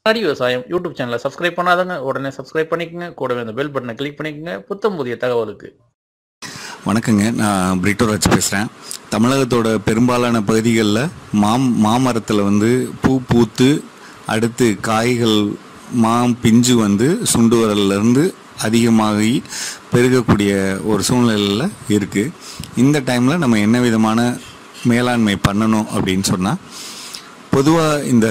ஹரி விவசாயம் யூடியூப் சேனலை சப்ஸ்கிரைப் பண்ணாதங்க உடனே சப்ஸ்கிரைப் பண்ணிக்கங்க கூடவே அந்த பெல் பட்டனை கிளிக் பண்ணிக்கங்க புத்தம் புதிய தகவலுக்கு வணக்கங்க நான் பிரிட்டோராஜ் பேசுகிறேன் தமிழகத்தோட பெரும்பாலான பகுதிகளில் மாம் மாமரத்தில் வந்து பூ பூத்து அடுத்து காய்கள் மாம் பிஞ்சு வந்து சுண்டு வரல்லேருந்து அதிகமாகி பெருகக்கூடிய ஒரு சூழ்நிலையில் இருக்குது இந்த டைமில் நம்ம என்ன விதமான மேலாண்மை பண்ணணும் அப்படின்னு சொன்னால் பொதுவாக இந்த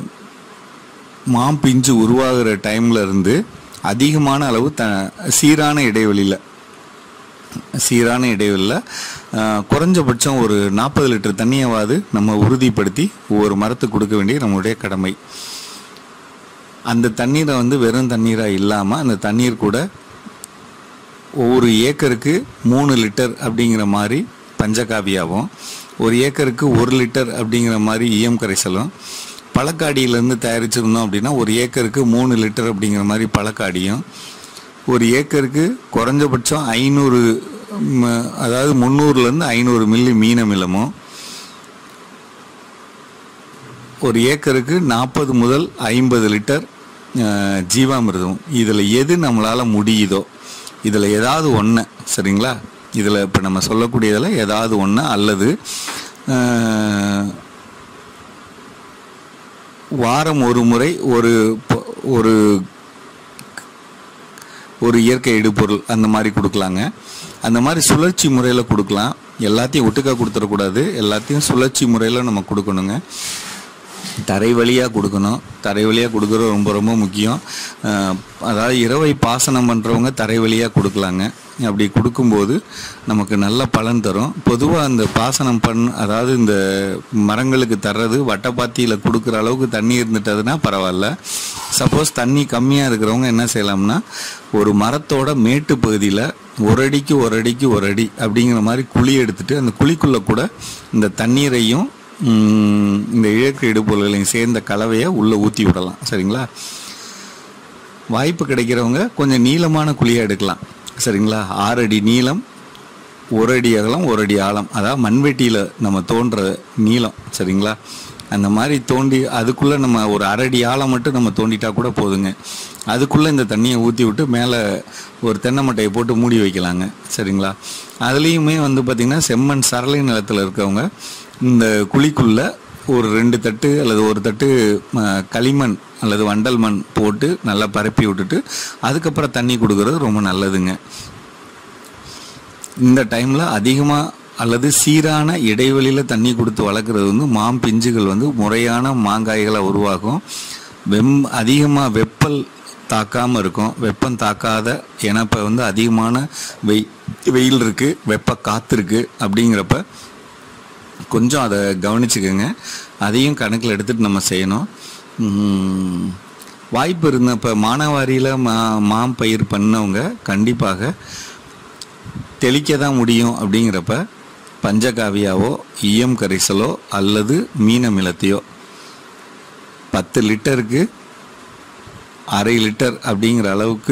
மாம் பிஞ்சு உருவாகிற டைம்ல இருந்து அதிகமான அளவு த சீரான இடைவெளியில் சீரான இடைவெளியில் ஆஹ், குறைஞ்சபட்சம் ஒரு நாற்பது லிட்டர் தண்ணியாவது நம்ம உறுதிப்படுத்தி ஒவ்வொரு மரத்துக்கு கொடுக்க வேண்டிய நம்மளுடைய கடமை அந்த தண்ணீரை வந்து வெறும் தண்ணீராக இல்லாமல் அந்த தண்ணீர் கூட ஒவ்வொரு ஏக்கருக்கு மூணு லிட்டர் அப்படிங்கிற மாதிரி பஞ்சகாவியாவும் ஒரு ஏக்கருக்கு ஒரு லிட்டர் அப்படிங்கிற மாதிரி ஈயம் கரைசலும் பழக்காடியிலேருந்து தயாரிச்சிருந்தோம் அப்படின்னா ஒரு ஏக்கருக்கு மூணு லிட்டர் அப்படிங்கிற மாதிரி பழக்காடியும் ஒரு ஏக்கருக்கு குறைஞ்சபட்சம் ஐநூறு ம், அதாவது முந்நூறுலேருந்து ஐநூறு மில்லி மீனமிலமும் ஒரு ஏக்கருக்கு நாற்பது முதல் ஐம்பது லிட்டர் அஹ், ஜீவாமிர்தம் இதில் எது நம்மளால் முடியுதோ இதில் ஏதாவது ஒன்று சரிங்களா இதில் இப்போ நம்ம சொல்லக்கூடியதில் ஏதாவது ஒன்று அல்லது அஹ், வாரம் ஒரு முறை ஒரு பொ- ஒரு ஒரு இயற்கை இடுபொருள் அந்த மாதிரி கொடுக்கலாங்க அந்த மாதிரி சுழற்சி முறையில் கொடுக்கலாம் எல்லாத்தையும் ஒட்டுக்கா கொடுத்துடக்கூடாது எல்லாத்தையும் சுழற்சி முறையில் நம்ம கொடுக்கணுங்க தரை வழியாக கொடுக்கணும் தரை வழியாக கொடுக்குறது ரொம்ப ரொம்ப முக்கியம் அஹ், அதாவது இரவை பாசனம் பண்ணுறவங்க தரை வழியாக கொடுக்கலாங்க அப்படி கொடுக்கும்போது நமக்கு நல்ல பலன் தரும் பொதுவாக அந்த பாசனம் பண் அதாவது இந்த மரங்களுக்கு தர்றது வட்டப்பாத்தியில் கொடுக்குற அளவுக்கு தண்ணி இருந்துட்டதுன்னா பரவாயில்ல சப்போஸ் தண்ணி கம்மியாக இருக்கிறவங்க என்ன செய்யலாம்னா ஒரு மரத்தோட மேட்டு பகுதியில் ஒரு அடிக்கு ஒரு அடிக்கு ஒரு அடி அப்படிங்கிற மாதிரி குழி எடுத்துட்டு அந்த குழிக்குள்ளே கூட இந்த தண்ணீரையும் ம், இந்த இயற்கை இடுபொருள்களையும் சேர்ந்த கலவையை உள்ளே ஊற்றி விடலாம் சரிங்களா வாய்ப்பு கிடைக்கிறவங்க கொஞ்சம் நீளமான குழியாக எடுக்கலாம் சரிங்களா ஆறு அடி நீளம் ஒரு அடி அகலம் ஒரு அடி ஆழம் அதாவது மண்வெட்டியில் நம்ம தோன்ற நீளம் சரிங்களா அந்த மாதிரி தோண்டி அதுக்குள்ளே நம்ம ஒரு அரை அடி ஆழம் மட்டும் நம்ம தோண்டிட்டா கூட போதுங்க அதுக்குள்ளே இந்த தண்ணியை ஊற்றி விட்டு மேலே ஒரு தென்னை மட்டையை போட்டு மூடி வைக்கலாங்க சரிங்களா அதுலேயுமே வந்து பார்த்திங்கன்னா செம்மண் சரளை நிலத்தில் இருக்கவங்க இந்த குழிக்குள்ளே ஒரு ரெண்டு தட்டு அல்லது ஒரு தட்டு ம, களிமண் அல்லது வண்டல் மண் போட்டு நல்லா பரப்பி விட்டுட்டு அதுக்கப்புறம் தண்ணி கொடுக்கறது ரொம்ப நல்லதுங்க இந்த டைமில் அதிகமாக அல்லது சீரான இடைவெளியில் தண்ணி கொடுத்து வளர்க்குறது வந்து மாம் பிஞ்சுகள் வந்து முறையான மாங்காய்களை உருவாகும் வெம் அதிகமாக வெப்பல் தாக்காமல் இருக்கும் வெப்பம் தாக்காத ஏன்னா இப்போ வந்து அதிகமான வெய் வெயில் இருக்குது வெப்ப காற்று இருக்குது அப்படிங்கிறப்ப கொஞ்சம் அதை கவனிச்சுக்கோங்க அதையும் கணக்கில் எடுத்துகிட்டு நம்ம செய்யணும் உம், வாய்ப்பு இருந்த இப்போ மானாவாரியில் மா மாம் பயிர் பண்ணவங்க கண்டிப்பாக தெளிக்க தான் முடியும் அப்படிங்கிறப்ப பஞ்சகாவியாவோ ஈயம் கரைசலோ அல்லது மீனமிலத்தையோ பத்து லிட்டருக்கு அரை லிட்டர் அப்படிங்கிற அளவுக்கு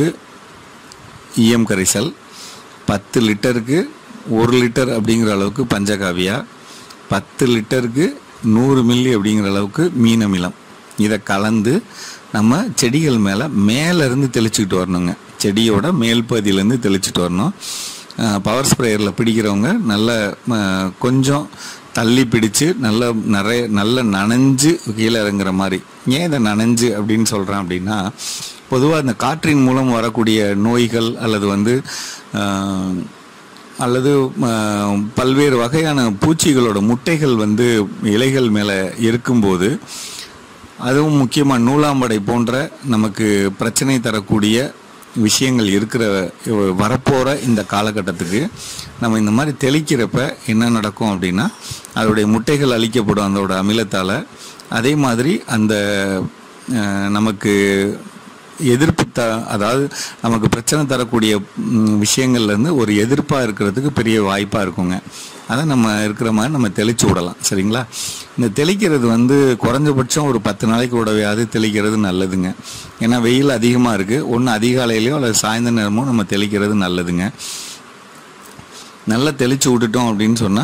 ஈயம் கரைசல் பத்து லிட்டருக்கு ஒரு லிட்டர் அப்படிங்கிற அளவுக்கு பஞ்சகாவியா பத்து லிட்டருக்கு நூறு மில்லி அப்படிங்கிற அளவுக்கு மீனமிலம் இதை கலந்து நம்ம செடிகள் மேலே மேலேருந்து தெளிச்சுக்கிட்டு வரணுங்க செடியோட மேல் பகுதியிலேருந்து தெளிச்சுட்டு வரணும் பவர் ஸ்ப்ரேயரில் பிடிக்கிறவங்க நல்ல அஹ், கொஞ்சம் தள்ளி பிடிச்சு நல்ல நிறைய நல்ல நனைஞ்சு கீழே இறங்குற மாதிரி ஏன் இதை நனைஞ்சு அப்படின்னு சொல்கிறேன் அப்படின்னா பொதுவாக இந்த காற்றின் மூலம் வரக்கூடிய நோய்கள் அல்லது வந்து அஹ், அல்லது அஹ், பல்வேறு வகையான பூச்சிகளோட முட்டைகள் வந்து இலைகள் மேலே இருக்கும்போது அதுவும் முக்கியமாக நூலாம்படை போன்ற நமக்கு பிரச்சனை தரக்கூடிய விஷயங்கள் இருக்கிற வரப்போகிற இந்த காலகட்டத்துக்கு நம்ம இந்த மாதிரி தெளிக்கிறப்ப என்ன நடக்கும் அப்படின்னா அதோடைய முட்டைகள் அழிக்கப்படும் அதோட அமிலத்தால் அதே மாதிரி அந்த அஹ், நமக்கு எதிர்ப்பு த அதாவது நமக்கு பிரச்சனை தரக்கூடிய ம், விஷயங்கள்லேருந்து ஒரு எதிர்ப்பாக இருக்கிறதுக்கு பெரிய வாய்ப்பாக இருக்குங்க அதை நம்ம இருக்கிற மாதிரி நம்ம தெளிச்சு விடலாம் சரிங்களா இந்த தெளிக்கிறது வந்து குறைஞ்சபட்சம் ஒரு பத்து நாளைக்கு விடவையாவது தெளிக்கிறது நல்லதுங்க ஏன்னா வெயில் அதிகமாக இருக்குது ஒன்று அதிகாலையிலையோ அல்லது சாயந்தர நேரமோ நம்ம தெளிக்கிறது நல்லதுங்க நல்லா தெளித்து விட்டுட்டோம் அப்படின்னு சொன்னால்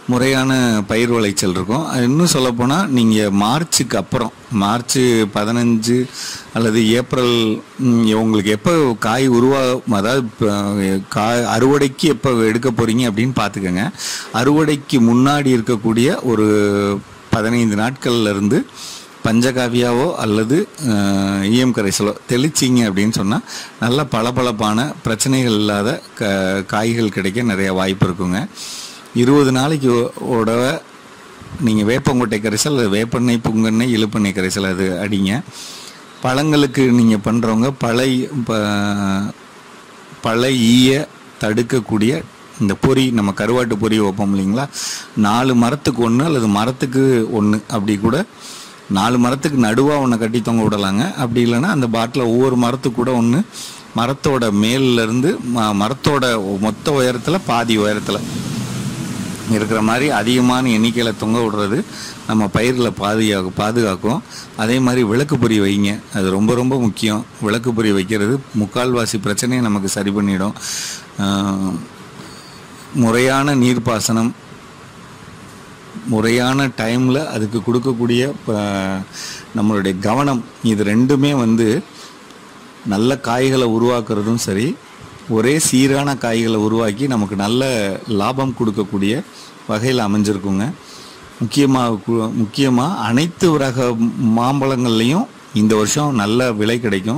முறையான பயிர் விளைச்சல் இருக்கும் அது இன்னும் சொல்லப்போனால் நீங்கள் மார்ச்சுக்கு அப்புறம் மார்ச் பதினஞ்சு அல்லது ஏப்ரல் ம், உங்களுக்கு எப்போ காய் உருவா அதாவது இப்ப, காய் அறுவடைக்கு எப்போ எடுக்க போகிறீங்க அப்படின்னு பார்த்துக்கோங்க அறுவடைக்கு முன்னாடி இருக்கக்கூடிய ஒரு பதினைந்து நாட்கள்ல இருந்து பஞ்சகாவியாவோ அல்லது ஈயம் கரைசலோ தெளிச்சிங்க அப்படின்னு சொன்னால் நல்ல பளபளப்பான பிரச்சனைகள் இல்லாத க காய்கள் கிடைக்க நிறைய வாய்ப்பு இருக்குங்க இருபது நாளைக்கு ஒ- ஓடவ நீங்கள் வேப்பங்கொட்டை கரைசல் அல்லது வேப்பெண்ணெய் புங்கெண்ணெய் இழுப்பெண்ணெய் கரைசல் அது அடிங்க பழங்களுக்கு நீங்கள் பண்ணுறவங்க பழை ப- பழ ஈய தடுக்கக்கூடிய இந்த பொறி நம்ம கருவாட்டு பொறி வைப்போம் இல்லைங்களா நாலு மரத்துக்கு ஒன்று அல்லது மரத்துக்கு ஒன்று அப்படி கூட நாலு மரத்துக்கு நடுவாக ஒன்று கட்டி தொங்க விடலாங்க அப்படி இல்லைன்னா அந்த பாட்டில் ஒவ்வொரு மரத்துக்கு கூட ஒன்று மரத்தோட மேல்ல இருந்து ம மரத்தோட மொத்த உயரத்தில் பாதி உயரத்தில் இருக்கிற மாதிரி அதிகமான எண்ணிக்கையில் தொங்க விடுறது நம்ம பயிரில் பாதுகாக்கும் பாதுகாக்கும் அதே மாதிரி விளக்கு பொறி வைங்க அது ரொம்ப ரொம்ப முக்கியம் விளக்கு பொறி வைக்கிறது முக்கால்வாசி பிரச்சனையை நமக்கு சரி பண்ணிடும் ஆஹ், முறையான நீர்ப்பாசனம் முறையான டைமில் அதுக்கு கொடுக்கக்கூடிய ப- நம்மளுடைய கவனம் இது ரெண்டுமே வந்து நல்ல காய்களை உருவாக்குறதும் சரி ஒரே சீரான காய்களை உருவாக்கி நமக்கு நல்ல லாபம் கொடுக்கக்கூடிய வகையில் அமைஞ்சிருக்குங்க முக்கியமாக முக்கியமாக அனைத்து ரக மாம்பழங்கள்லேயும் இந்த வருஷம் நல்ல விலை கிடைக்கும்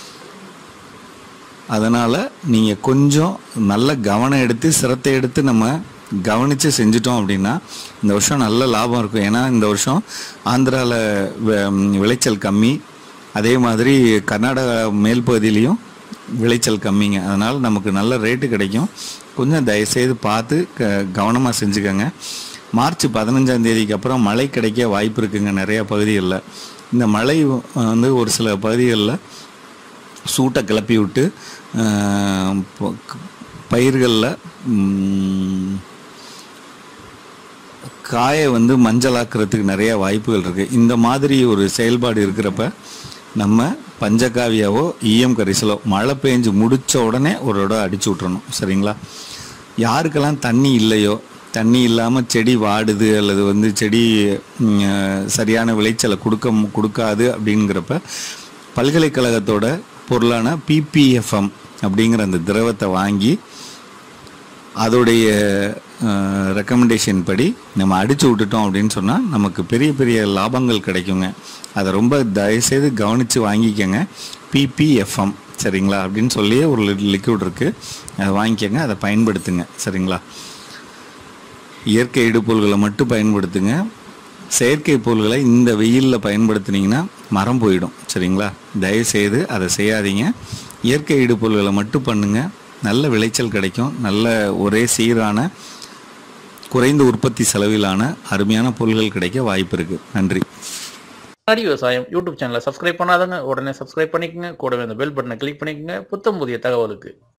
அதனால் நீங்கள் கொஞ்சம் நல்ல கவனம் எடுத்து சிரத்தை எடுத்து நம்ம கவனித்து செஞ்சிட்டோம் அப்படின்னா இந்த வருஷம் நல்ல லாபம் இருக்கும் ஏன்னா இந்த வருஷம் ஆந்திராவில் விளைச்சல் கம்மி அதே மாதிரி கர்நாடகா மேல் பகுதியிலையும் விளைச்சல் கம்மிங்க அதனால் நமக்கு நல்ல ரேட்டு கிடைக்கும் கொஞ்சம் தயவுசெய்து பார்த்து க கவனமாக செஞ்சுக்கோங்க மார்ச் பதினஞ்சாம் தேதிக்கு அப்புறம் மழை கிடைக்க வாய்ப்பு இருக்குங்க நிறைய பகுதிகளில் இந்த மழை வந்து ஒரு சில பகுதிகளில் சூட்டை கிளப்பி விட்டு ஆஹ், ப- பயிர்களில் ம், காயை வந்து மஞ்சளாக்குறதுக்கு நிறைய வாய்ப்புகள் இருக்குது இந்த மாதிரி ஒரு செயல்பாடு இருக்கிறப்ப நம்ம பஞ்சகாவியாவோ ஈயம் கரிசலோ மழை பெஞ்சு முடிச்ச உடனே ஒரு இடம் அடிச்சு விட்றணும் சரிங்களா யாருக்கெல்லாம் தண்ணி இல்லையோ தண்ணி இல்லாமல் செடி வாடுது அல்லது வந்து செடி ம், சரியான விளைச்சலை கொடுக்க மு- கொடுக்காது அப்படிங்கிறப்ப பல்கலைக்கழகத்தோட பொருளான பிபிஎஃப்எம் அப்படிங்கிற அந்த திரவத்தை வாங்கி அதோடைய ரெக்கமெண்டேஷன் படி நம்ம அடிச்சு விட்டுட்டோம் அப்படின்னு சொன்னால் நமக்கு பெரிய பெரிய லாபங்கள் கிடைக்குங்க அதை ரொம்ப தயவுசெய்து கவனித்து வாங்கிக்கோங்க பிபிஎஃப்எம் சரிங்களா அப்படின்னு சொல்லி ஒரு லிக்விட் இருக்குது அதை வாங்கிக்கோங்க அதை பயன்படுத்துங்க சரிங்களா இயற்கை இடுபொருள்களை மட்டும் பயன்படுத்துங்க செயற்கை பொருள்களை இந்த வெயிலில் பயன்படுத்துனீங்கன்னா மரம் போயிடும் சரிங்களா தயவுசெய்து அதை செய்யாதீங்க இயற்கை இடுபொருள்களை மட்டும் பண்ணுங்க நல்ல விளைச்சல் கிடைக்கும் நல்ல ஒரே சீரான குறைந்த உற்பத்தி செலவிலான அருமையான பொருள்கள் கிடைக்க வாய்ப்பு இருக்குது நன்றி அடி விவசாயம் யூடியூப் சேனலை சப்ஸ்கிரைப் பண்ணாதங்க உடனே சப்ஸ்கிரைப் பண்ணிக்கங்க கூடவே அந்த பெல் பட்டனை கிளிக் பண்ணிக்கங்க புத்தம் புதிய தகவலுக்கு